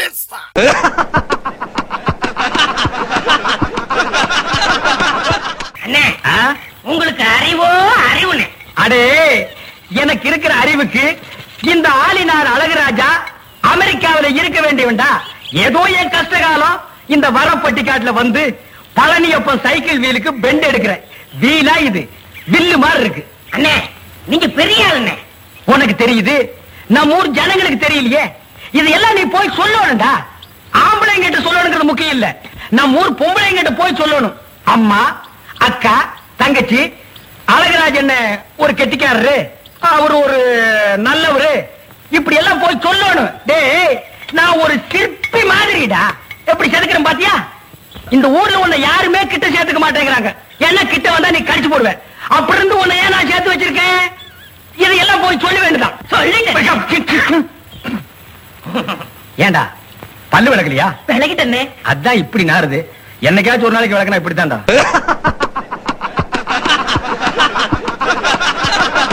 fiesta. அண்ணே உங்களுக்கு அறிவோ அறிவுனே அடே எனக்கு இருக்கிற அறிவுக்கு இந்த ஆளினார் அழகுராஜா அமெரிக்காவில இருக்க வேண்டியவன்டா ஏதோ என் கஷ்ட காலம் இந்த வரப்பட்டிக்காட்டுல வந்து பழனியப்பன் சைக்கிள் வீலுக்கு பெண்ட் எடுக்கிறேன் வீலா இது வில்லு மாதிரி இருக்கு அண்ணே நீங்க பெரிய ஆளுண்ணே உனக்கு தெரியுது நம்ம ஊர் ஜனங்களுக்கு தெரியலையே இது எல்லாம் நீ போய் சொல்லணும்டா ஆம்பளைங்கிட்ட சொல்லணுங்கிறது முக்கியம் இல்ல நம்ம ஊர் பொம்பளைங்கிட்ட போய் சொல்லணும் அம்மா அக்கா தங்கச்சி அழகராஜன் ஒரு கெட்டிக்காரரு அவர் ஒரு நல்லவரு இப்படி எல்லாம் போய் சொல்லணும் டேய் நான் ஒரு சிற்பி மாதிரிடா எப்படி செதுக்கிறேன் பாத்தியா இந்த ஊர்ல உன்னை யாருமே கிட்ட சேர்த்துக்க மாட்டேங்கிறாங்க ஏன்னா கிட்ட வந்தா நீ கடிச்சு போடுவேன் அப்படி இருந்து உன்னை ஏன் நான் சேர்த்து வச்சிருக்கேன் இதையெல்லாம் போய் சொல்ல வேண்டியதான் சொல்லுங்க ஏண்டா பல்லு விளக்கலையா விலகிட்டண்ணே அதான் இப்படி நாறுது என்னைக்காச்சும் ஒரு நாளைக்கு விளக்கனா இப்படித்தான்டா